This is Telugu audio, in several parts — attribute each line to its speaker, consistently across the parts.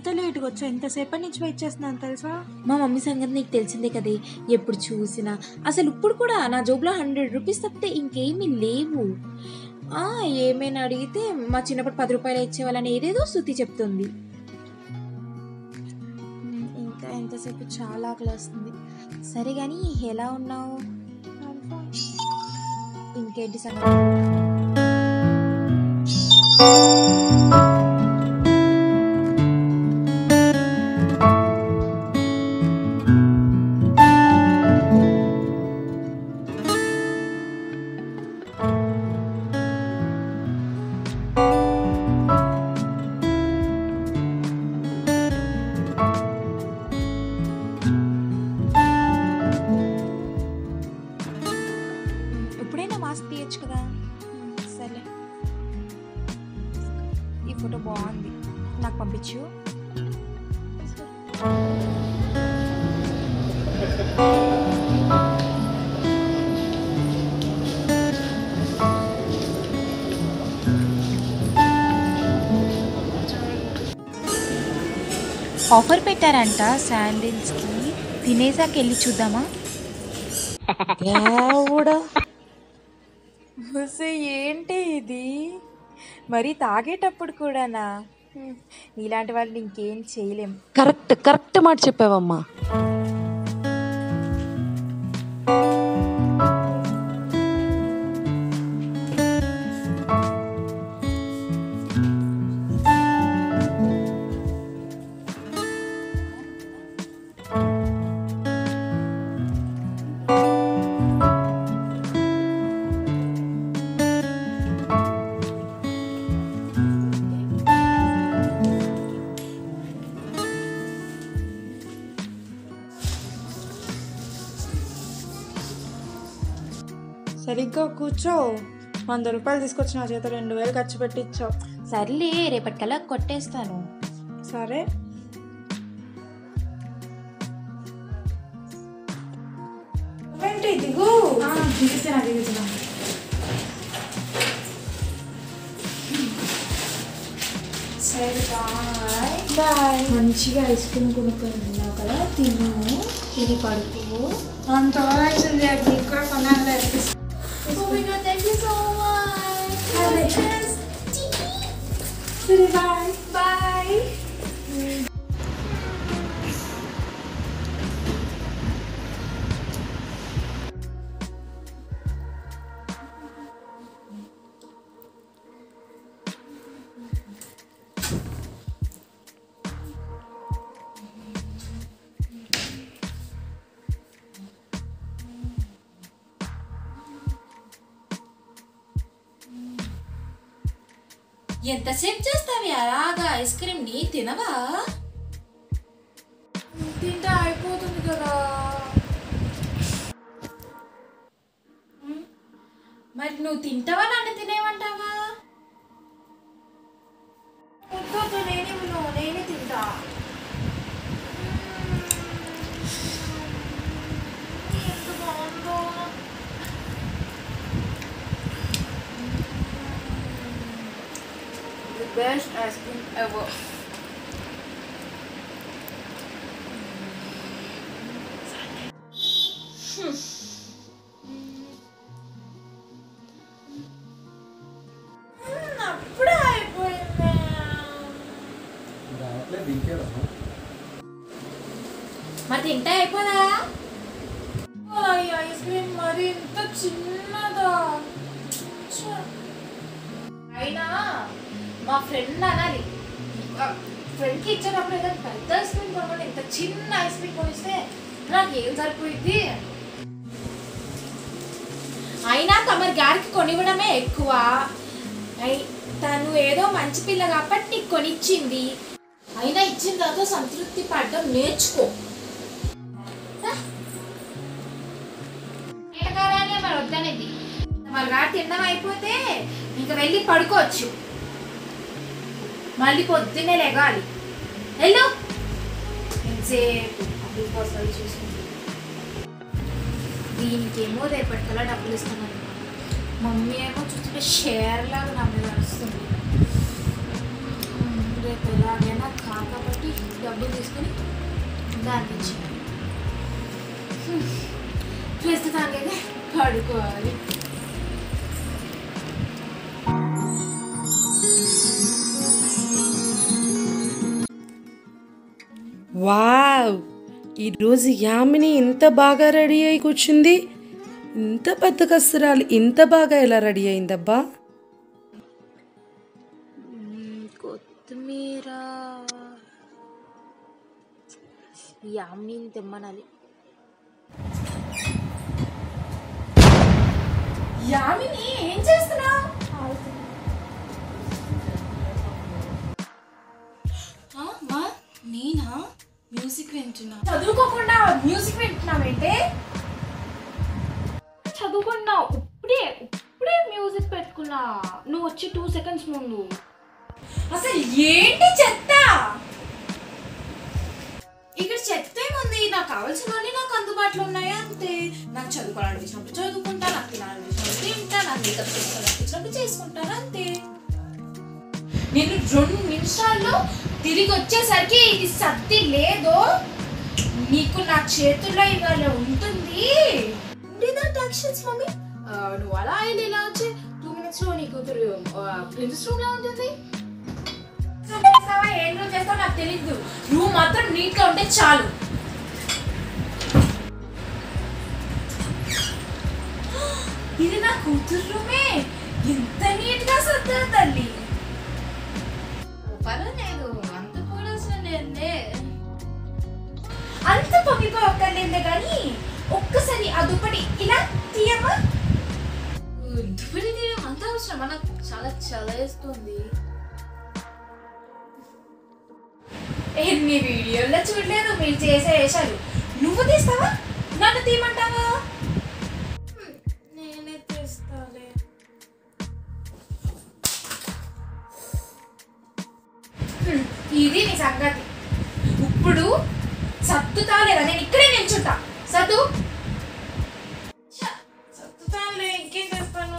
Speaker 1: ఎంత లేట్గా వచ్చా ఎంతసేపటి నుంచి వెయిట్ చేస్తున్నాను తెలుసా
Speaker 2: మా మమ్మీ సంగతి నీకు తెలిసిందే కదే ఎప్పుడు చూసినా అసలు ఇప్పుడు కూడా నా జోబులో హండ్రెడ్ రూపీస్ తప్పితే ఇంకేమీ లేవు ఆ, ఏమైనా అడిగితే మా చిన్నప్పుడు పది రూపాయలు ఇచ్చేవాళ్ళని ఏదేదో శృతి చెప్తుంది
Speaker 1: ఉమ్, ఇంకా ఎంతసేపు చాలా ఆకలి వస్తుంది
Speaker 2: సరే కానీ ఎలా ఉన్నావు
Speaker 1: I'm fine.
Speaker 2: ఇంకేంటి సంగతి
Speaker 1: ఉమ్, ఎప్పుడైనా మాస్క్ తీయచ్చు కదా ఉమ్, సర్లే ఈ ఫోటో బాగుంది నాకు పంపించు
Speaker 2: ఆఫర్ పెట్టారంట శాండిల్స్కి తినేసాక వెళ్ళి చూద్దామా
Speaker 1: బస్సు ఏంటి ఇది మరి తాగేటప్పుడు కూడానా ఉమ్, నీలాంటి వాళ్ళని ఇంకేం చేయలేం
Speaker 3: కరెక్ట్ కరెక్ట్ మాట చెప్పావమ్మా
Speaker 1: సరిగ్గా కూర్చో వంద రూపాయలు తీసుకొచ్చి నా చేత రెండు వేలు ఖర్చు పెట్టించావు
Speaker 2: సర్లే రేపటికల్లా కొట్టేస్తాను
Speaker 1: సరే ఏంటి దిగు
Speaker 2: దిగుతున్నా దిగుతున్నా
Speaker 1: సరే బాయ్
Speaker 2: బాయ్ మంచిగా ఐస్ క్రీమ్ కొనుక్కొని తిన్నావు కదా తిను తిని పడుకో
Speaker 1: అంత ఓవరాక్షన్ చేయకు నీకు కూడా కొనాలి సరే బాయ్ బాయ్
Speaker 2: ఎంతసేపు చేస్తావి అలాగా ఐస్ క్రీమ్ ని తినవా
Speaker 1: తింటే అయిపోతుంది కదా
Speaker 2: మరి నువ్వు తింటావా నన్ను తినేమంటావా
Speaker 1: వద్దు నేనే విను నేనే తింటా ఎంత బాగుందో
Speaker 2: the best ice cream ever
Speaker 1: అప్పుడే అయిపోయింది
Speaker 2: మరి తింటే అయిపోదా
Speaker 1: ఈ ఐస్ క్రీమ్ మరి ఇంత చిన్నదా ఛ.
Speaker 2: అయినా మా ఫ్రెండ్ అనాలి ఫ్రెండ్కి ఇచ్చేటప్పుడు ఏదైనా పెద్ద ఐస్ క్రీమ్ కొనకుండా ఇంత చిన్న ఐస్ క్రీమ్ కొనిస్తే నాకు ఏం సరిపోయింది అయినా తమరి గారికి కొనివ్వడమే ఎక్కువ అయి- తను ఏదో మంచి పిల్ల కాబట్టి నీకు కొనిచ్చింది అయినా ఇచ్చిన తర్వాత సంతృప్తి పడడం నేర్చుకో ఏటకారాలే మరి వద్దనేది మరి గారు తినడం అయిపోతే ఇంకా వెళ్ళి పడుకోవచ్చు మళ్ళీ పొద్దున్నే లెగాలి వెళ్ళు ఎంతసేపు అప్పుల కోసం చూసుకుంటూ దీనికేమో రేపటికల్లా డబ్బులు ఇస్తున్నాను మమ్మీ ఏమో చూస్తుంటే షేర్ లాగా నా మీద వస్తుంది రేపు ఎలాగైనా కాబట్టి డబ్బులు తీసుకుని దానికి ఇచ్చి ప్రస్తుతానికైతే పడుకోవాలి
Speaker 4: వావ్ ఈరోజు యామిని ఇంత బాగా రెడీ అయి కూర్చుంది ఇంత పెద్ద కస్తురాలు ఇంత బాగా ఎలా రెడీ అయిందబ్బా
Speaker 2: కొత్తిమీర యామిని తెమ్మనాలి
Speaker 1: యామిని ఏం చేస్తున్నావు
Speaker 2: మా నేనా మ్యూజిక్ వింటున్నా
Speaker 1: చదువుకోకుండా మ్యూజిక్ వింటున్నావేంటే
Speaker 2: చదువుకున్నా ఇప్పుడే ఇప్పుడే మ్యూజిక్ పెట్టుకున్నా నువ్వు వచ్చి టూ సెకండ్స్ ముందు
Speaker 1: అసలు ఏంటి చెత్త
Speaker 2: ఇక్కడ చెత్త ఏముంది నాకు కావాల్సినవన్నీ నాకు అందుబాటులో ఉన్నాయి అంతే నాకు చదువుకోవాలనిపించినప్పుడు చదువుకుంటా నాకు తినాలనిపించినప్పుడు తింటా నాకు మేకప్ చేసుకోవాలనిపించినప్పుడు చేసుకుంటాను అంతే నేను రెండు నిమిషాల్లో తిరిగి వచ్చేసరికి ఇది సత్తి లేదో నీకు నా చేతుల్లో ఇవాళ ఉంటుంది యాక్షన్స్ మమ్మీ నువ్వు అలా అయింది ఇలా వచ్చి టూ మినిట్స్ లో నీ కూతురు ప్రిన్సెస్ రూమ్ లో ఉంటుంది
Speaker 1: చేస్తావా, ఏం నువ్వు చేస్తావో నాకు తెలీదు నువ్వు మాత్రం నీట్ గా ఉంటే చాలు ఇది నా కూతురు రూమే ఎంత నీట్ గా సర్దారు తల్లి
Speaker 2: పర్వాలేదు అంత పోలాల్సిన లేదే
Speaker 1: అంత పొగిపోయి ఒక్కర్లేదే కానీ ఒక్కసారి ఆ దుప్పటి ఇలా తీయమ్మా
Speaker 2: దుప్పటి తీయడం అంత అవసరం మనకు చాలా చలేస్తుంది
Speaker 1: ఎన్ని వీడియోల్లో చూడలేదు మీరు చేసే వేషాలు నువ్వు తీస్తావా నన్ను తీయమంటావా
Speaker 2: నేనే తెస్తాలే
Speaker 1: హ్మ్, ఇది నీ సంగతి ఇప్పుడు సత్తుతా లేదా నేను ఇక్కడే నిల్చుంటా సత్తు
Speaker 2: సత్తుతానులే ఇంకేం చేస్తాను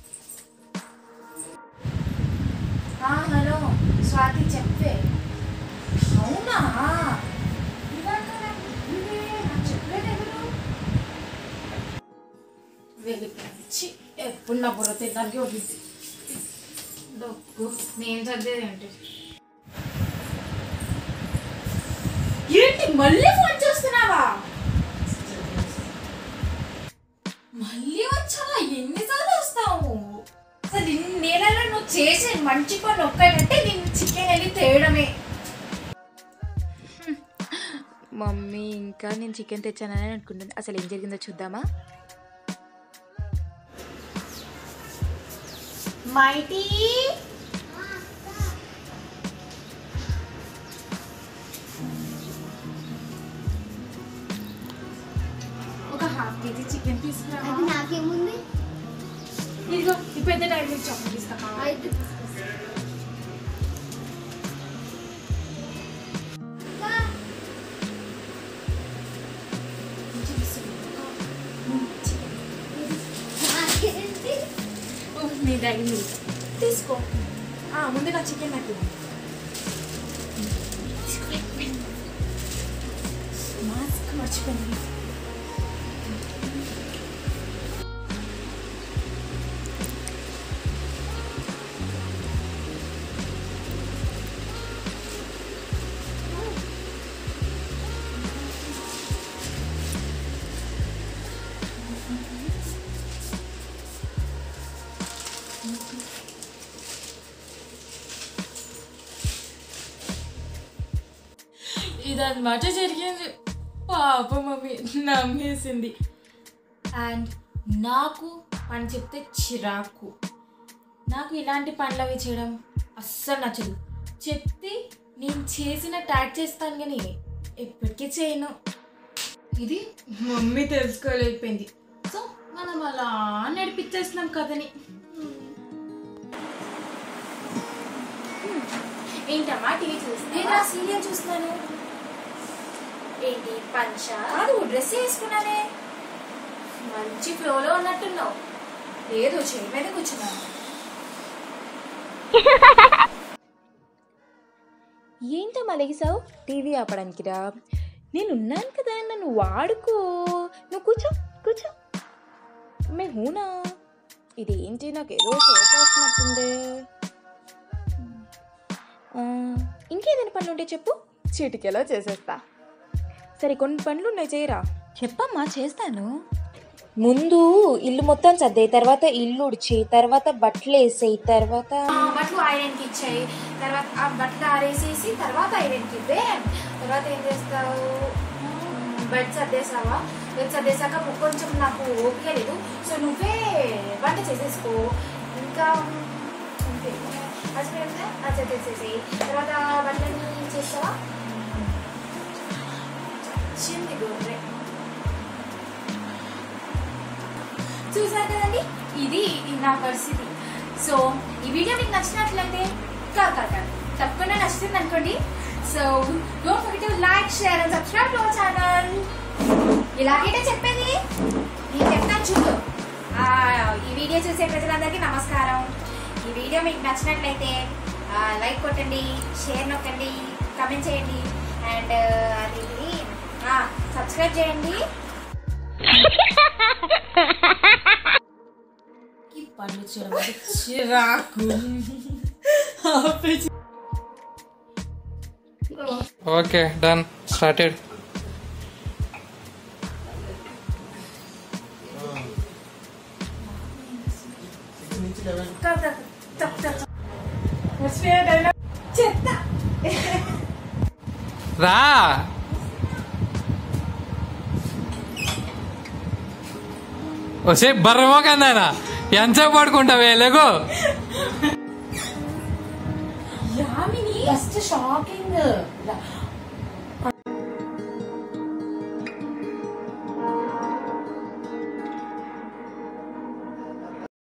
Speaker 1: ఆ, హలో స్వాతి చెప్పే అవునా ఇందాక నాకు ఇదే, నాకు చెప్పలేదు ఎవరు
Speaker 2: వెళ్ళిపోయి ఎప్పుడు నా బుర్ర తినడానికి ఉంటుంది డొక్కు నేను చదివేది ఏంటి
Speaker 1: ఏంటి మళ్ళీ ఫోన్ చూస్తున్నావా
Speaker 2: మళ్ళీ వచ్చావా ఎన్నిసార్లు వస్తావు
Speaker 1: అసలు ఇన్ని నెలలో నువ్వు చేసే మంచి పని ఒక్కటంటే నేను చికెన్ వెళ్ళి తేయడమే
Speaker 3: మమ్మీ ఇంకా నేను చికెన్ తెచ్చానని అనుకుంటుంది అసలు ఏం జరిగిందో చూద్దామా
Speaker 1: మైటీ
Speaker 2: ఒక హాఫ్ కేజీ చికెన్ తీసుకురా
Speaker 5: అది నాకేముంది
Speaker 2: ఇదిగో ఈ పెద్ద టైం చాక్లెట్ ఇస్తా
Speaker 5: అయితే నాకేంటి
Speaker 2: నీ దగ్గర తీసుకో ఆ, ముందు నా చికెన్ నాకు ఇవ్వు. మాస్క్ మర్చిపోయింది ఇదన్నమాట జరిగింది పాప మమ్మీ నమ్మేసింది అండ్ నాకు పని చెప్తే చిరాకు నాకు ఇలాంటి పనులు అవి చేయడం అస్సలు నచ్చదు చెప్తే నేను చేసిన ట్యాగ్ చేస్తాను కానీ ఎప్పటికీ చేయను ఇది మమ్మీ తెలుసుకోలేకపోయింది సో మనం అలా నడిపించేస్తున్నాం కథని ఏంటమ్మా టీవీ చూస్తున్నా
Speaker 1: నేను ఆ సీరియల్ చూస్తున్నాను
Speaker 2: ఏంటి పంచ
Speaker 1: కాదు డ్రెస్ వేసుకున్నానే
Speaker 2: మంచి ఫ్లోలో ఉన్నట్టున్నావు
Speaker 1: లేదు చేయి మీద కూర్చున్నాను
Speaker 2: ఏంటమ్మా లెగిసావు
Speaker 3: టీవీ ఆపడానికి రా
Speaker 2: నేను ఉన్నాను కదా నన్ను వాడుకో నువ్వు కూర్చో కూర్చో
Speaker 3: మే హూనా ఇది ఏంటి నాకు ఏదో షోక్ వస్తున్నట్టుంది
Speaker 2: ఆ, ఇంకేదైనా పనులు ఉంటే చెప్పు
Speaker 3: చిటికెలో చేసేస్తా సరే కొన్ని పనులు ఉన్నాయి చేయరా
Speaker 1: చెప్పమ్మా చేస్తాను
Speaker 3: ముందు ఇల్లు మొత్తం సర్దాయి తర్వాత ఇల్లు ఉడిచి తర్వాత బట్టలు వేసేయి తర్వాత
Speaker 2: బట్టలు ఐరన్కి ఇచ్చాయి తర్వాత ఆ బట్టలు ఆరేసేసి తర్వాత ఐరన్కి ఇవ్వే తర్వాత ఏం చేస్తావు బెడ్ సర్దేసావా బెడ్ సర్దేశాక కొంచెం నాకు ఓపిక లేదు సో నువ్వే వంట చేసేసుకో ఇంకా అంతే హస్బెండ్ అది చేసేసేసి తర్వాత బట్టలన్నీ చేస్తావా చిన్ని గొర్రె చూసారు కదండి ఇది ఇది నా పరిస్థితి సో ఈ వీడియో మీకు నచ్చినట్లయితే కాదు కాదు కాదు తప్పకుండా నచ్చుతుంది అనుకోండి so don't forget to like share and subscribe to our channel ఇలాగైతే చెప్పేది నేను చెప్తాను చూడు ఆ, ఈ వీడియో చూసే ప్రజలందరికీ నమస్కారం ఈ వీడియో మీకు నచ్చినట్లయితే లైక్ కొట్టండి షేర్ నొక్కండి కమెంట్ చేయండి అండ్ అది సబ్స్క్రైబ్ చేయండి పళ్ళు చూడమని చిరాకు
Speaker 5: ఓకే డన్ స్టార్టెడ్ రా వసే బర్రమో కన్నా ఎంతసేపు పడుకుంటావే లేకు
Speaker 2: ఫస్ట్ షాకింగ్